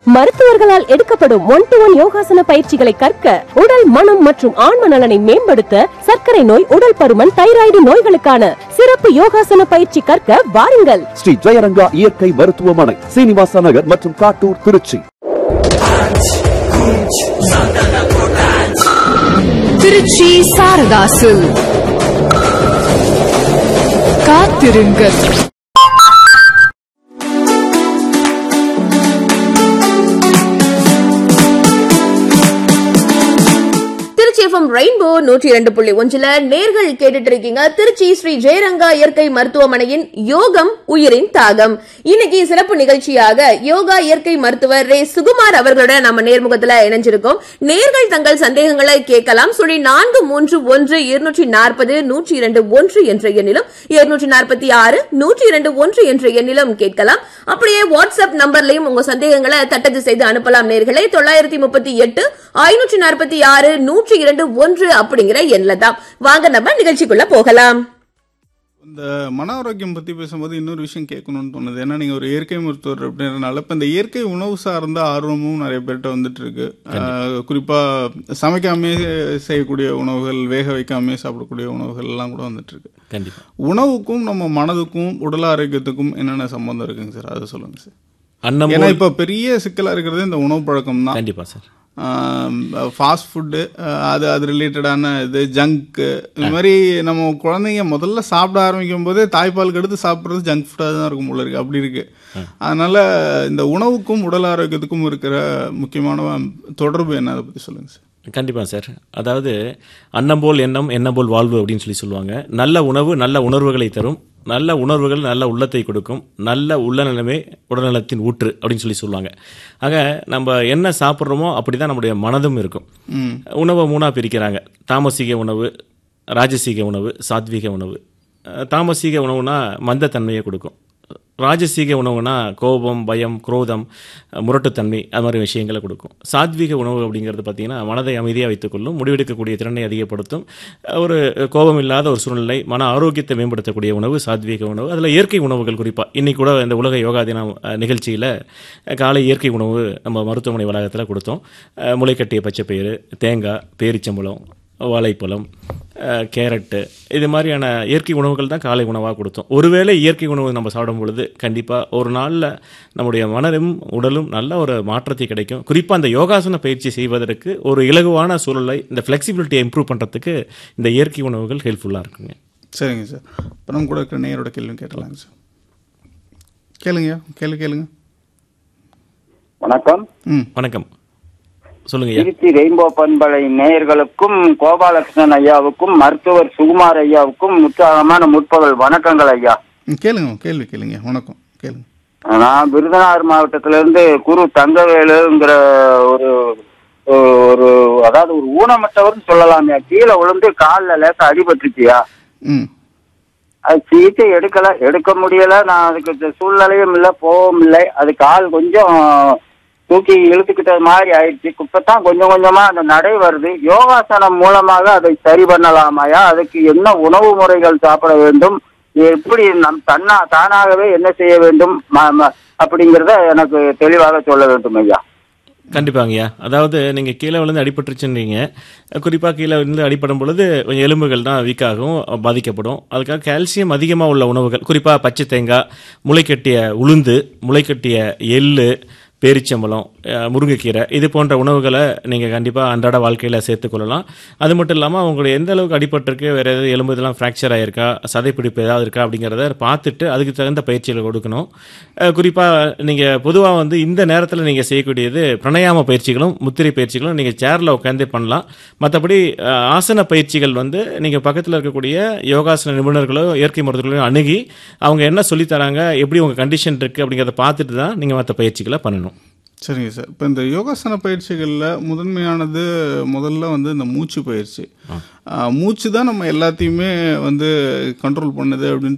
மருத்துவர்களால் எடுக்கப்படும் one to one யோகாசன பயிற்சிகளை கற்க உடல் மனம் மற்றும் ஆன்ம நலனை மேம்படுத்த சர்க்கரை நோய் உடல் பருமன் தைராய்டு நோய்களுக்கான சிறப்பு யோகாசன பயிற்சி கற்க வாருங்கள் ஸ்ரீ ஜெயரங்கா இயற்கை மருத்துவமனை சீனிவாச நகர் மற்றும் காட்டூர் திருச்சி திருச்சி சாரதாசு காத்திருங்கள் திருச்சி எஃப்எம் ரெயின்போ நூற்றி இரண்டு புள்ளி ஒன்றுல நேர்கள் கேட்டுட்டு இருக்கீங்க திருச்சி ஸ்ரீ ஜெயரங்கா இயற்கை மருத்துவமனையின் யோகம் உயிரின் தாகம் இன்னைக்கு சிறப்பு நிகழ்ச்சியாக யோகா இயற்கை மருத்துவர் ரே சுகுமார் அவர்களோட நம்ம நேர்முகத்துல இணைஞ்சிருக்கோம் நேர்கள் தங்கள் சந்தேகங்களை கேட்கலாம் சுழி நான்கு மூன்று ஒன்று இருநூற்றி நாற்பது நூற்றி இரண்டு ஒன்று என்ற எண்ணிலும் இருநூற்றி நாற்பத்தி ஆறு நூற்றி இரண்டு ஒன்று என்ற எண்ணிலும் கேட்கலாம் அப்படியே வாட்ஸ்அப் நம்பர்லயும் உங்க சந்தேகங்களை தட்டச்சு செய்து அனுப்பலாம் நேர்களை தொள்ளாயிரத்தி முப்பத்தி எட்டு ஐநூற்றி நாற்பத்தி ஆறு நூற்றி இரண்டு ஒன்று அப்படிங்கிற எண்ணில தான் வாங்க நம்ம நிகழ்ச்சிக்குள்ள போகலாம் இந்த மன ஆரோக்கியம் பற்றி பேசும்போது இன்னொரு விஷயம் கேட்கணும்னு தோணுது ஏன்னா நீங்கள் ஒரு இயற்கை மருத்துவர் அப்படின்றனால இப்போ இந்த இயற்கை உணவு சார்ந்த ஆர்வமும் நிறைய பேர்கிட்ட வந்துட்டு இருக்கு ஆஹ் குறிப்பா சமைக்காமே செய்யக்கூடிய உணவுகள் வேக வைக்காமே சாப்பிடக்கூடிய உணவுகள் எல்லாம் கூட வந்துட்டு இருக்கு கண்டிப்பா உணவுக்கும் நம்ம மனதுக்கும் உடல் ஆரோக்கியத்துக்கும் என்னென்ன சம்பந்தம் இருக்குங்க சார் அதை சொல்லுங்க சார் அன்னம் ஏன்னா போல்- இப்போ பெரிய சிக்கலா இருக்கிறது இந்த உணவு பழக்கம் தான் கண்டிப்பா சார் ஃபாஸ்ட் ஃபுட்டு அது அது ரிலேட்டடான இது ஜங்க்கு இது மாதிரி நம்ம குழந்தைங்க முதல்ல சாப்பிட ஆரம்பிக்கும் போதே தாய்ப்பாலுக்கு எடுத்து சாப்பிட்றது ஜங்க் ஃபுட்டாக தான் இருக்கும் போல இருக்கு அப்படி இருக்கு அதனால இந்த உணவுக்கும் உடல் ஆரோக்கியத்துக்கும் இருக்கிற முக்கியமான தொடர்பு என்ன அதை பற்றி சொல்லுங்க சார் கண்டிப்பா சார் அதாவது அன்னம் போல் எண்ணம் எண்ணம் போல் வாழ்வு அப்படின்னு சொல்லி சொல்லுவாங்க நல்ல உணவு நல்ல உணர்வுகளை தரும் நல்ல உணர்வுகள் நல்ல உள்ளத்தை கொடுக்கும் நல்ல உள்ள நிலைமை உடல்நலத்தின் ஊற்று அப்படின்னு சொல்லி சொல்லுவாங்க ஆக நம்ம என்ன சாப்பிட்றோமோ அப்படிதான் நம்முடைய மனதும் இருக்கும் உணவை மூணாக பிரிக்கிறாங்க தாமசிக உணவு ராஜசீக உணவு சாத்வீக உணவு அஹ், தாமசீக உணவுனா மந்தத்தன்மையை கொடுக்கும் ராஜசீக உணவுனா கோபம் பயம் குரோதம் அஹ், முரட்டுத்தன்மை அது மாதிரி விஷயங்களை கொடுக்கும் சாத்வீக உணவு அப்படிங்கிறது பார்த்தீங்கன்னா மனதை அமைதியாக வைத்துக்கொள்ளும் முடிவெடுக்கக்கூடிய திறனை அதிகப்படுத்தும் அஹ், ஒரு கோபம் இல்லாத ஒரு சூழ்நிலை மன ஆரோக்கியத்தை மேம்படுத்தக்கூடிய உணவு சாத்வீக உணவு அதில் இயற்கை உணவுகள் குறிப்பாக இன்னைக்கு கூட இந்த உலக யோகா தினம் நிகழ்ச்சியில் காலை இயற்கை உணவு நம்ம மருத்துவமனை வளாகத்தில் கொடுத்தோம் அஹ், முளைக்கட்டிய பச்சைப்பயிறு தேங்காய் பேரிச்சம்பழம் வாழைப்பழம் அஹ், கேரட்டு இது மாதிரியான இயற்கை உணவுகள் தான் காலை உணவாக கொடுத்தோம் ஒருவேளை இயற்கை உணவு நம்ம சாப்பிடும் பொழுது கண்டிப்பாக ஒரு நாளில் நம்முடைய மனதும் உடலும் நல்ல ஒரு மாற்றத்தை கிடைக்கும் குறிப்பாக அந்த யோகாசன பயிற்சி செய்வதற்கு ஒரு இலகுவான சூழலை இந்த ஃப்ளெக்சிபிலிட்டியை இம்ப்ரூவ் பண்ணுறதுக்கு இந்த இயற்கை உணவுகள் ஹெல்ப்ஃபுல்லாக இருக்குங்க சரிங்க சார் இப்போ நம்ம கூட இருக்கிற நேயரோட கேள்வி கேட்டலாங்க சார் கேளுங்க கேள்வி கேளுங்க வணக்கம் ம் வணக்கம் சொல்லுங்க ஐயா திருச்சி ரெயின்போ பண்பலை நேயர்களுக்கும் கோபாலகிருஷ்ணன் ஐயாவுக்கும் மருத்துவர் சுகுமார் ஐயாவுக்கும் உற்சாகமான முற்பகல் வணக்கங்கள் ஐயா ம், கேளுங்க கேள்வி கேளுங்க வணக்கம் கேளுங்க நான் விருதுநகர் மாவட்டத்திலிருந்து குரு தங்கவேலுங்கிற ஒரு ஒரு அதாவது ஒரு ஊனமற்றவர்னு சொல்லலாம்யா கீழே விழுந்து காலில் லேசா அடிபட்டுருச்சியா ம் அது சீட்டை எடுக்கல எடுக்க முடியல நான் அதுக்கு இந்த சூழ்நிலையும் இல்லை போகவும் இல்லை அது கால் கொஞ்சம் தூக்கி இழுத்துக்கிட்டது மாதிரி ஆயிடுச்சு இப்பதான் கொஞ்சம் கொஞ்சமா அந்த நடை வருது யோகாசனம் மூலமாக அதை சரி பண்ணலாமாயா அதுக்கு என்ன உணவு முறைகள் சாப்பிட வேண்டும் எப்படி நம் தன்னா தானாகவே என்ன செய்ய வேண்டும் ம- ம- அப்படிங்கிறத எனக்கு தெளிவாக சொல்ல வேண்டும் ஐயா கண்டிப்பாங்கய்யா அதாவது நீங்கள் கீழே விழுந்து அடிபட்டுருச்சுன்றீங்க குறிப்பாக கீழே விழுந்து அடிபடும் பொழுது கொஞ்சம் எலும்புகள் தான் வீக்காகும் பாதிக்கப்படும் அதுக்காக கால்சியம் அதிகமாக உள்ள உணவுகள் குறிப்பாக பச்சை தேங்காய் முளைக்கட்டிய உளுந்து முளைக்கட்டிய எள்ளு பேரிச்சம்பழம் அஹ், முருங்கைக்கீரை இது போன்ற உணவுகளை நீங்கள் கண்டிப்பாக அன்றாட வாழ்க்கையில் சேர்த்துக்கொள்ளலாம் அது மட்டும் இல்லாமல் அவங்களுடைய எந்த அளவுக்கு அடிபட்டிருக்கு வேறு எதாவது எலும்பு இதெல்லாம் ஃப்ராக்சர் ஆயிருக்கா சதைப்பிடிப்பு ஏதாவது இருக்கா அப்படிங்கிறத பார்த்துட்டு அதுக்கு தகுந்த பயிற்சிகளை கொடுக்கணும் குறிப்பாக நீங்கள் பொதுவாக வந்து இந்த நேரத்தில் நீங்கள் செய்யக்கூடியது பிரணயாம பயிற்சிகளும் முத்திரை பயிற்சிகளும் நீங்கள் சேரில் உட்காந்தே பண்ணலாம் மற்றபடி அஹ், ஆசன பயிற்சிகள் வந்து நீங்கள் பக்கத்தில் இருக்கக்கூடிய யோகாசன நிபுணர்களோ இயற்கை மருத்துவர்களோ அணுகி அவங்க என்ன சொல்லித் தராங்க எப்படி உங்கள் கண்டிஷன் இருக்குது அப்படிங்கிறத பார்த்துட்டு தான் நீங்கள் மற்ற பயிற்சிகளை பண்ணணும் சரிங்க சார் இப்போ இந்த யோகாசன பயிற்சிகளில் முதன்மையானது முதல்ல வந்து இந்த மூச்சு பயிற்சி ஆ, மூச்சு தான் நம்ம எல்லாத்தையுமே வந்து கண்ட்ரோல் பண்ணுது அப்படின்னு